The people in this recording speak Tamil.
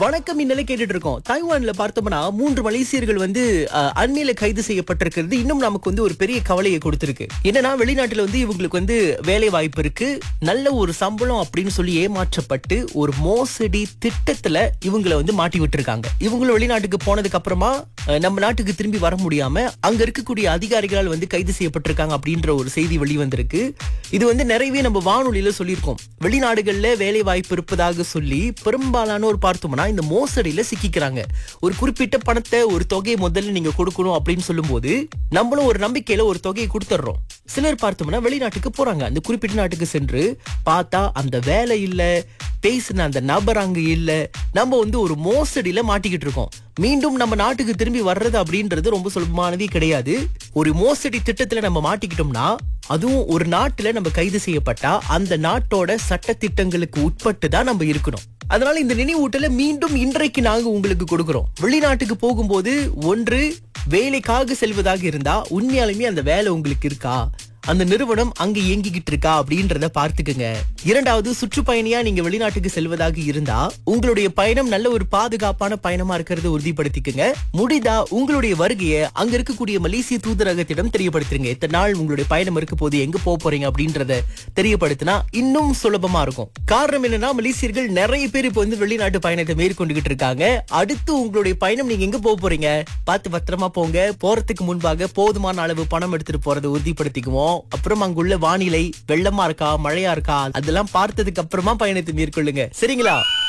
வணக்கம் இந்நிலை கேட்டுட்டு இருக்கோம் தைவான்ல பார்த்தோம்னா மூன்று மலேசியர்கள் வந்து அஹ், அண்மையில கைது செய்யப்பட்டிருக்கிறது இன்னும் நமக்கு வந்து ஒரு பெரிய கவலையை கொடுத்திருக்கு என்னன்னா வெளிநாட்டுல வந்து இவங்களுக்கு வந்து வேலை வாய்ப்பு இருக்கு நல்ல ஒரு சம்பளம் அப்படின்னு சொல்லி ஏமாற்றப்பட்டு ஒரு மோசடி திட்டத்துல இவங்களை வந்து மாட்டி விட்டுருக்காங்க இவங்களும் வெளிநாட்டுக்கு போனதுக்கு அப்புறமா அஹ், நம்ம நாட்டுக்கு திரும்பி வர முடியாம அங்க இருக்கக்கூடிய அதிகாரிகளால் வந்து கைது செய்யப்பட்டிருக்காங்க அப்படின்ற ஒரு செய்தி வெளிவந்திருக்கு இது வந்து நிறையவே நம்ம வானொலியில சொல்லியிருக்கோம் வெளிநாடுகள்ல வேலை வாய்ப்பு இருப்பதாக சொல்லி பெரும்பாலானோர் பார்த்தோம்னா இந்த மோசடியில சிக்கிக்கிறாங்க ஒரு குறிப்பிட்ட பணத்தை ஒரு தொகையை முதல்ல நீங்க கொடுக்கணும் அப்படின்னு சொல்லும்போது நம்மளும் ஒரு நம்பிக்கையில ஒரு தொகையை கொடுத்துட்றோம் சிலர் பார்த்தோம்னா வெளிநாட்டுக்கு போறாங்க அந்த குறிப்பிட்ட நாட்டுக்கு சென்று பார்த்தா அந்த வேலை இல்ல பேசின அந்த நபர் அங்க இல்ல நம்ம வந்து ஒரு மோசடியில மாட்டிக்கிட்டு இருக்கோம் மீண்டும் நம்ம நாட்டுக்கு திரும்பி வர்றது அப்படின்றது ரொம்ப சுலபமானதே கிடையாது ஒரு மோசடி திட்டத்துல நம்ம மாட்டிக்கிட்டோம்னா அதுவும் ஒரு நாட்டுல நம்ம கைது செய்யப்பட்டா அந்த நாட்டோட சட்ட திட்டங்களுக்கு உட்பட்டு தான் நம்ம இருக்கணும் அதனால இந்த நினைவூட்டல மீண்டும் இன்றைக்கு நாங்க உங்களுக்கு கொடுக்கிறோம் வெளிநாட்டுக்கு போகும்போது ஒன்று வேலைக்காக செல்வதாக இருந்தா உண்மையாலுமே அந்த வேலை உங்களுக்கு இருக்கா அந்த நிறுவனம் அங்க இயங்கிக்கிட்டு இருக்கா அப்படின்றத பார்த்துக்குங்க இரண்டாவது சுற்றுப்பயணியா நீங்க வெளிநாட்டுக்கு செல்வதாக இருந்தா உங்களுடைய பயணம் நல்ல ஒரு பாதுகாப்பான பயணமா இருக்கிறத உறுதிப்படுத்திக்குங்க முடிதா உங்களுடைய வருகையை அங்க இருக்கக்கூடிய மலேசிய தூதரகத்திடம் தெரியப்படுத்துங்க இத்தனை நாள் உங்களுடைய பயணம் இருக்க போது எங்க போக போறீங்க அப்படின்றத தெரியப்படுத்தினா இன்னும் சுலபமா இருக்கும் காரணம் என்னன்னா மலேசியர்கள் நிறைய பேர் இப்ப வந்து வெளிநாட்டு பயணத்தை மேற்கொண்டுகிட்டு இருக்காங்க அடுத்து உங்களுடைய பயணம் நீங்க எங்க போக போறீங்க பார்த்து பத்திரமா போங்க போறதுக்கு முன்பாக போதுமான அளவு பணம் எடுத்துட்டு போறதை உறுதிப்படுத்திக்குவோம் அப்புறம் அங்குள்ள வானிலை வெள்ளமா இருக்கா மழையா இருக்கா அதெல்லாம் பார்த்ததுக்கு அப்புறமா பயணத்தை மேற்கொள்ளுங்க சரிங்களா